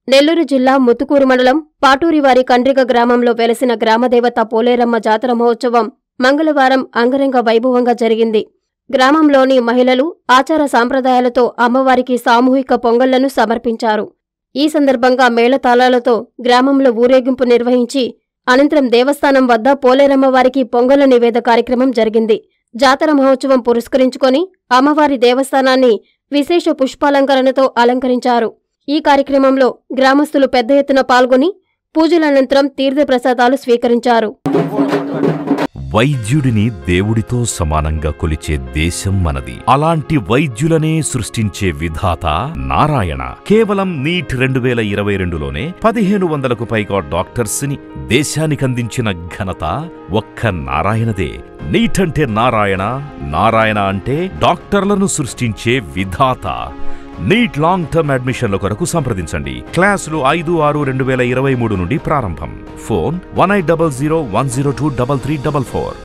నెల్లూరు జిల్లా ముత్తుకూరు మండలం పాటూరివారి కండ్రిగ గ్రామంలో వెలసిన గ్రామదేవత పోలేరమ్మ జాతర మహోత్సవం మంగళవారం అంగరంగ వైభవంగా జరిగింది గ్రామంలోని మహిళలు ఆచార సాంప్రదాయాలతో అమ్మవారికి సామూహిక పొంగళ్లను సమర్పించారు ఈ సందర్భంగా మేళతాళాలతో గ్రామంలో ఊరేగింపు నిర్వహించి అనంతరం దేవస్థానం వద్ద పోలేరమ్మ వారికి పొంగల నివేద కార్యక్రమం జరిగింది జాతర మహోత్సవం పురస్కరించుకొని అమ్మవారి దేవస్థానాన్ని విశేష పుష్పాలంకరణతో అలంకరించారు ఈ కార్యక్రమంలో గ్రామస్తులు పెద్ద ఎత్తున పాల్గొని పూజల అనంతరం తీర్థప్రసాదాలు స్వీకరించారు వైద్యుడిని దేవుడితో సమానంగా కొలిచే దేశం మనది అలాంటి వైద్యులనే సృష్టించే విధాత నారాయణ కేవలం నీట్ రెండు వేల ఇరవై రెండులోనే పదిహేను వందలకు పైగా డాక్టర్స్ ని దేశానికందించిన ఘనత ఒక్క నారాయణదే నీట్ అంటే నారాయణ నారాయణ అంటే డాక్టర్లను సృష్టించే విధాత నీట్ లాంగ్ టర్మ్ అడ్మిషన్ల కొరకు సంప్రదించండి క్లాసులు ఐదు ఆరు రెండు వేల ఇరవై మూడు నుండి ప్రారంభం phone one eight double zero one zero two double three double four